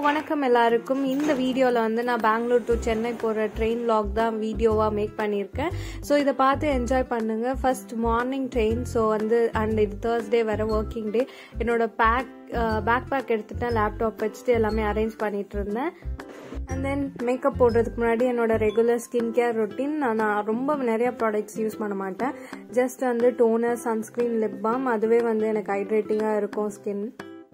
வணக்கம் எல்லாருக்கும் இந்த வீடியோவில் வந்து நான் பெங்களூர் டு சென்னை போகிற ட்ரெயின் லாக் தான் வீடியோவாக மேக் பண்ணியிருக்கேன் ஸோ இதை பார்த்து என்ஜாய் பண்ணுங்கள் ஃபர்ஸ்ட் மார்னிங் ட்ரெயின் ஸோ வந்து அண்ட் இது தேர்ஸ்டே வர ஒர்க்கிங் டே என்னோட பேக் பேக் பேக் எடுத்துட்டேன் லேப்டாப் வச்சுட்டு எல்லாமே அரேஞ்ச் பண்ணிட்டு இருந்தேன் அண்ட் தென் மேக்கப் போடுறதுக்கு முன்னாடி என்னோட ரெகுலர் ஸ்கின் கேர் ரொட்டீன் நான் ரொம்ப நிறைய ப்ராடக்ட்ஸ் யூஸ் பண்ண மாட்டேன் ஜஸ்ட் வந்து டோனர் சன்ஸ்க்ரீன் லிப் பாம் அதுவே வந்து எனக்கு ஹைட்ரேட்டிங்காக இருக்கும் ஸ்கின்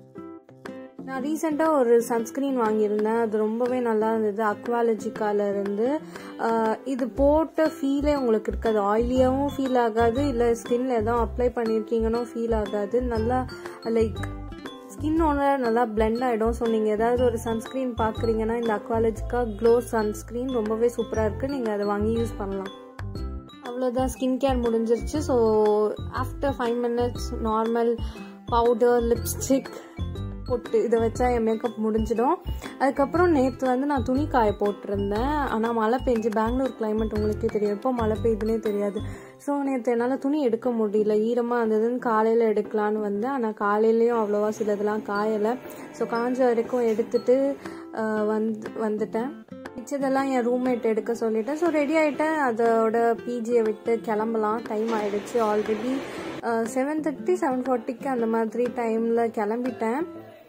நான் ரீசெண்டாக ஒரு சன்ஸ்க்ரீன் வாங்கியிருந்தேன் அது ரொம்பவே நல்லா இருந்தது அக்வாலஜிக்கால இருந்து ஆஹ் இது போட்ட ஃபீலே உங்களுக்கு இருக்காது ஆயிலியாகவும் ஃபீல் ஆகாது இல்லை ஸ்கின்ல எதாவது அப்ளை பண்ணியிருக்கீங்கன்னு ஃபீல் ஆகாது நல்லா லைக் ஸ்கின்னோட நல்லா பிளெண்ட் ஆகிடும் ஸோ நீங்கள் ஏதாவது ஒரு சன்ஸ்க்ரீன் பார்க்குறீங்கன்னா இந்த அக்வாலஜிக்கா க்ளோ சன்ஸ்க்ரீன் ரொம்பவே சூப்பராக இருக்குது நீங்கள் அதை வாங்கி யூஸ் பண்ணலாம் அவ்வளோதான் ஸ்கின் கேர் முடிஞ்சிருச்சு so after five minutes normal powder lipstick போட்டு இதை வச்சா என் மேக்கப் முடிஞ்சிடும் அதுக்கப்புறம் நேற்று வந்து நான் துணி காய போட்டிருந்தேன் ஆனால் மழை பெஞ்சு பெங்களூர் கிளைமேட் உங்களுக்கே தெரியும் எப்போ மழை பெய்யுதுன்னே தெரியாது ஸோ நேற்று என்னால் துணி எடுக்க முடியல ஈரமாக இருந்ததுன்னு காலையில் எடுக்கலான்னு வந்தேன் ஆனால் காலையிலையும் அவ்வளோவா சிலதெல்லாம் காயலை ஸோ காஞ்ச வரைக்கும் எடுத்துட்டு ஆஹ் வந்து வந்துட்டேன் மிச்சதெல்லாம் என் ரூம்மேட் எடுக்க சொல்லிட்டேன் ஸோ ரெடி ஆகிட்டேன் அதோட பிஜியை விட்டு கிளம்பலாம் டைம் ஆயிடுச்சு ஆல்ரெடி செவன் தேர்ட்டி செவன் ஃபார்ட்டிக்கு அந்த மாதிரி டைமில் கிளம்பிட்டேன்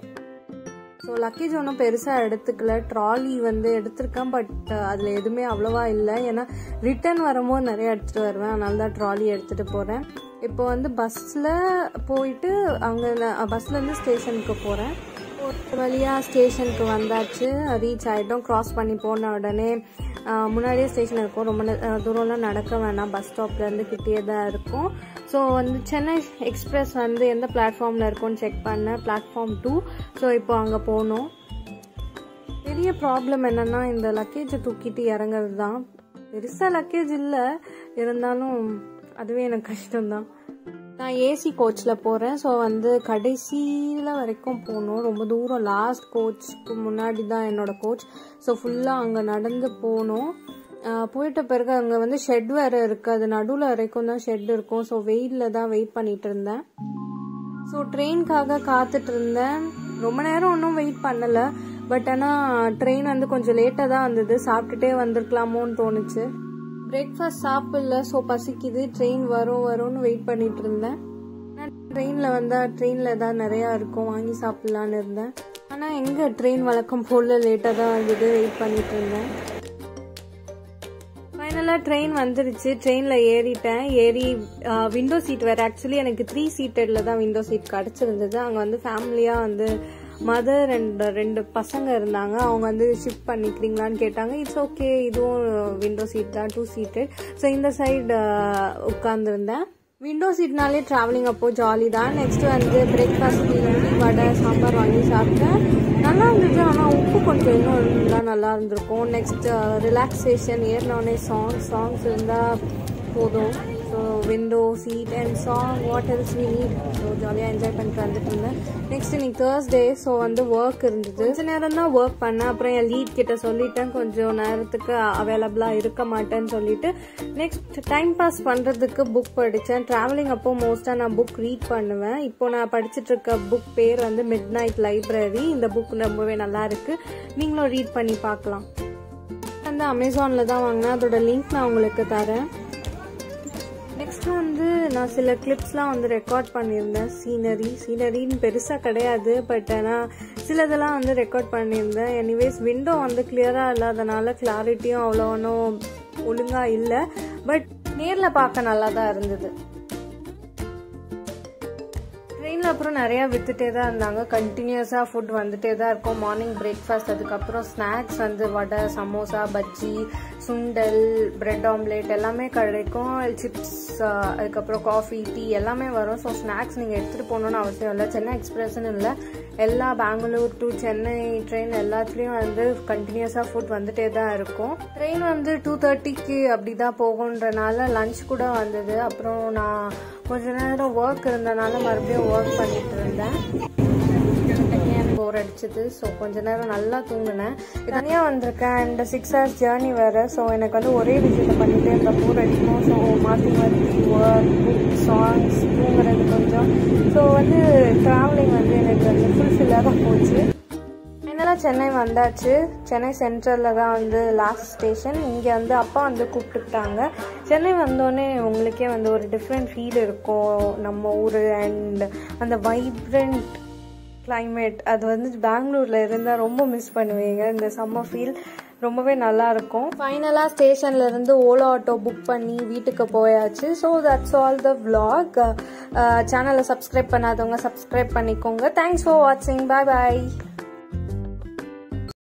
ஸோ லக்கேஜ் ஒன்றும் பெருசாக எடுத்துக்கல ட்ராலி வந்து எடுத்திருக்கேன் பட் அதில் எதுவுமே அவ்வளோவா இல்லை ஏன்னா ரிட்டர்ன் வரும்போது நிறைய எடுத்துகிட்டு வருவேன் அதனால தான் ட்ராலி எடுத்துகிட்டு போகிறேன் இப்போ வந்து பஸ்ஸில் போயிட்டு அங்கே பஸ்லேருந்து ஸ்டேஷனுக்கு போகிறேன் ஒரு வழியாக ஸ்டேஷனுக்கு வந்தாச்சு ரீச் ஆகிட்டோம் க்ராஸ் பண்ணி போன உடனே ஆஹ், முன்னாடியே ஸ்டேஷன் இருக்கும் ரொம்ப நே- ஆஹ், தூரம்லாம் நடக்க வேணாம் பஸ் ஸ்டாப்லேருந்து கிட்டே தான் இருக்கும் ஸோ வந்து சென்னை எக்ஸ்பிரஸ் வந்து எந்த பிளாட்ஃபார்மில் இருக்கும்னு செக் பண்ணேன் பிளாட்ஃபார்ம் டூ ஸோ இப்போ அங்கே போனோம் பெரிய ப்ராப்ளம் என்னன்னா இந்த லக்கேஜை தூக்கிட்டு இறங்குறது தான் பெருசாக லக்கேஜ் இல்லை இருந்தாலும் அதுவே எனக்கு கஷ்டம்தான் நான் ஏசி கோச்சில் போகிறேன் ஸோ வந்து கடைசியில் வரைக்கும் போகணும் ரொம்ப தூரம் லாஸ்ட் கோச்சுக்கு முன்னாடி தான் என்னோட கோச் ஸோ ஃபுல்லாக அங்கே நடந்து போகணும் ஆஹ் போயிட்ட பிறகு அங்கே வந்து ஷெட் வேறு இருக்குது அது நடுவில் வரைக்கும் தான் ஷெட் இருக்கும் ஸோ வெயிலில் தான் வெயிட் பண்ணிட்டு இருந்தேன் ஸோ ட்ரெயின்காக காத்துட்டு இருந்தேன் ரொம்ப நேரம் ஒன்றும் வெயிட் பண்ணலை பட் ஆனால் ட்ரெயின் வந்து கொஞ்சம் லேட்டாக தான் வந்தது சாப்பிட்டுட்டே வந்திருக்கலாமோன்னு தோணுச்சு பிரேக்ஃபாஸ்ட் சாப்பிடல ஸோ பசிக்குது ட்ரெயின் வரும் வரும்னு வெயிட் பண்ணிட்டு இருந்தேன் ட்ரெயினில் வந்தால் ட்ரெயினில் ஏதாவது நிறையா இருக்கும் வாங்கி சாப்பிட்லான்னு இருந்தேன் ஆனால் எங்கே ட்ரெயின் வழக்கம் போல் லேட்டாக தான் வந்தது வெயிட் பண்ணிட்டு இருந்தேன் ஃபைனலாக ட்ரெயின் வந்துருச்சு ட்ரெயினில் ஏறிட்டேன் ஏறி விண்டோ சீட் வேறு ஆக்சுவலி எனக்கு த்ரீ சீட்டடில் தான் விண்டோ சீட் கிடச்சிருந்தது அங்கே வந்து ஃபேமிலியாக வந்து மதர் அண்ட் ரெண்டு பசங்க இருந்தாங்க அவங்க வந்து ஷிஃப்ட் பண்ணிக்கிறீங்களான்னு கேட்டாங்க இட்ஸ் ஓகே இதுவும் விண்டோ சீட் தான் டூ சீட்டட் ஸோ இந்த சைடு உட்காந்துருந்தேன் விண்டோ சீட்னாலே ட்ராவலிங் அப்போ ஜாலி தான் நெக்ஸ்ட் வந்து பிரேக்ஃபாஸ்ட் இட்லி வடை சாம்பார் வாங்கி சாப்பிட்டேன் நல்லா இருந்துச்சு ஆனால் உப்பு கொஞ்சம் இன்னும் இருந்தால் நல்லா இருந்திருக்கும் நெக்ஸ்ட் ரிலாக்ஸேஷன் ஏறினோடனே சாங்ஸ் சாங்ஸ் இருந்தால் போதும் so window seat and song what else we need so ஜாலியாக என்ஜாய் பண்ணிட்டு வந்துட்டு இருந்தேன் நெக்ஸ்ட் இன்னைக்கு தேர்ஸ்டே ஸோ வந்து ஒர்க் இருந்தது கொஞ்ச நேரம் தான் ஒர்க் பண்ணேன் அப்புறம் என் லீட் கிட்ட சொல்லிட்டேன் கொஞ்சம் நேரத்துக்கு அவைலபிளாக இருக்க மாட்டேன்னு சொல்லிட்டு நெக்ஸ்ட் டைம் பாஸ் பண்ணுறதுக்கு புக் படித்தேன் ட்ராவலிங் அப்போ மோஸ்ட்டாக நான் புக் ரீட் பண்ணுவேன் இப்போ நான் படிச்சுட்டு இருக்க புக் பேர் வந்து மிட் நைட் லைப்ரரி இந்த புக் ரொம்பவே நல்லா இருக்கு நீங்களும் ரீட் பண்ணி பார்க்கலாம் வந்து அமேசானில் தான் வாங்கினேன் அதோட லிங்க் நான் உங்களுக்கு தரேன் நெக்ஸ்ட் வந்து நான் சில கிளிப்ஸ்லாம் வந்து ரெக்கார்ட் பண்ணியிருந்தேன் சீனரி சீனரின்னு பெருசாக கிடையாது பட் ஆனால் சிலதெல்லாம் வந்து ரெக்கார்ட் பண்ணியிருந்தேன் எனிவேஸ் விண்டோ வந்து கிளியராக இல்லாதனால கிளாரிட்டியும் அவ்வளோ ஒன்றும் ஒழுங்காக இல்லை பட் நேரில் பார்க்க நல்லா தான் இருந்தது ட்ரெயினில் அப்புறம் நிறையா வித்துட்டே தான் இருந்தாங்க கண்டினியூஸாக ஃபுட் வந்துட்டே தான் இருக்கும் மார்னிங் பிரேக்ஃபாஸ்ட் அதுக்கப்புறம் ஸ்நாக்ஸ் வந்து வடை சமோசா பஜ்ஜி சுண்டல் பிரெட் ஆம்லேட் எல்லாமே கிடைக்கும் சிப்ஸ் அதுக்கப்புறம் காஃபி டீ எல்லாமே வரும் ஸோ ஸ்நாக்ஸ் நீங்கள் எடுத்துகிட்டு போகணுன்னு அவசியம் இல்லை சென்னை எக்ஸ்பிரஸ்னு இல்லை எல்லா பெங்களூர் டு சென்னை ட்ரெயின் எல்லாத்துலேயும் வந்து கண்டினியூஸாக ஃபுட் வந்துட்டே தான் இருக்கும் ட்ரெயின் வந்து டூ தேர்ட்டிக்கு அப்படி தான் போகுன்றனால லஞ்ச் கூட வந்தது அப்புறம் நான் கொஞ்ச நேரம் ஒர்க் இருந்தனால மறுபடியும் ஒர்க் பண்ணிட்டு இருந்தேன் போர் அடிச்சது ஸோ கொஞ்ச நேரம் நல்லா தூங்கினேன் தனியாக வந்திருக்கேன் அண்ட் சிக்ஸ் ஹவர்ஸ் ஜேர்னி வேறு ஸோ எனக்கு வந்து ஒரே விஷயத்தை பண்ணிகிட்டே இருந்த போர் அடிக்கும் ஸோ மாற்றி மாற்றி ஒர்க் புக் சாங்ஸ் தூங்குறது கொஞ்சம் ஸோ வந்து ட்ராவலிங் வந்து எனக்கு வந்து ஃபுல்ஃபில்லாக தான் போச்சு அதனால ஃபைனலாக சென்னை வந்தாச்சு சென்னை சென்ட்ரலில் தான் வந்து லாஸ்ட் ஸ்டேஷன் இங்கே வந்து அப்பா வந்து கூப்பிட்டுக்கிட்டாங்க சென்னை வந்தோடனே உங்களுக்கே வந்து ஒரு டிஃப்ரெண்ட் ஃபீல் இருக்கும் நம்ம ஊர் அண்ட் அந்த வைப்ரண்ட் climate அது வந்து பெங்களூரில் இருந்தால் ரொம்ப மிஸ் பண்ணுவீங்க இந்த சம்மர் ஃபீல் ரொம்பவே நல்லா இருக்கும் ஃபைனலாக ஸ்டேஷன்ல இருந்து ஓலோ ஆட்டோ புக் பண்ணி வீட்டுக்கு போயாச்சு so that's all the vlog சேனலை சப்ஸ்கிரைப் பண்ணாதவங்க சப்ஸ்கிரைப் பண்ணிக்கோங்க தேங்க்ஸ் ஃபார் வாட்சிங் பாய் பாய்